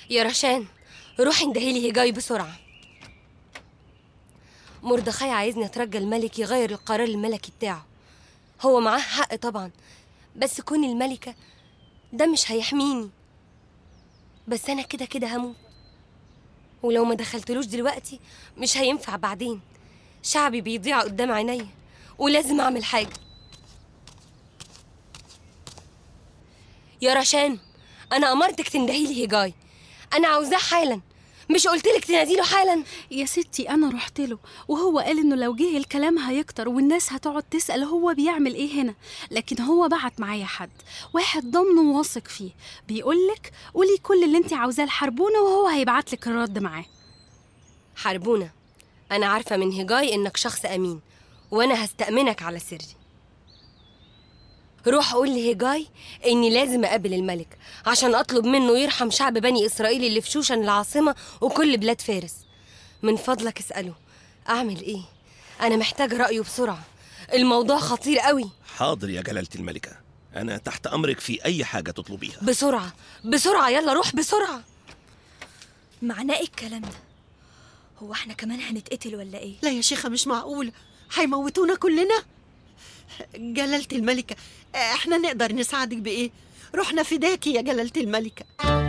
يا رشان روحي اندهيلي هجاي بسرعة مردخاي عايزني اترجى الملك يغير القرار الملكي بتاعه هو معاه حق طبعا بس كون الملكة ده مش هيحميني بس انا كده كده هموت ولو ما دخلتلوش دلوقتي مش هينفع بعدين شعبي بيضيع قدام عينيا ولازم اعمل حاجة يا رشان انا امرتك تندهيلي هجاي انا عاوزاه حالا مش قلتلك تناديله حالا يا ستي انا رحت له وهو قال انه لو جه الكلام هيكتر والناس هتقعد تسال هو بيعمل ايه هنا لكن هو بعت معايا حد واحد ضامنه وواثق فيه بيقولك قولي كل اللي انت عاوزاه لحربونه وهو هيبعتلك الرد معاه حربونة أنا عارفة من هجاي إنك شخص أمين وأنا هستأمنك على سري روح قول لهجاي إني لازم أقابل الملك عشان أطلب منه يرحم شعب بني إسرائيل اللي في شوشن العاصمة وكل بلاد فارس من فضلك اسأله أعمل إيه؟ أنا محتاجة رأيه بسرعة الموضوع خطير قوي حاضر يا جلالة الملكة أنا تحت أمرك في أي حاجة تطلبيها بسرعة بسرعة يلا روح بسرعة معناه ايه الكلام ده هو احنا كمان هنتقتل ولا ايه لا يا شيخة مش معقول هيموتونا كلنا جلالة الملكة احنا نقدر نساعدك بإيه؟ رحنا فداكي يا جلالة الملكة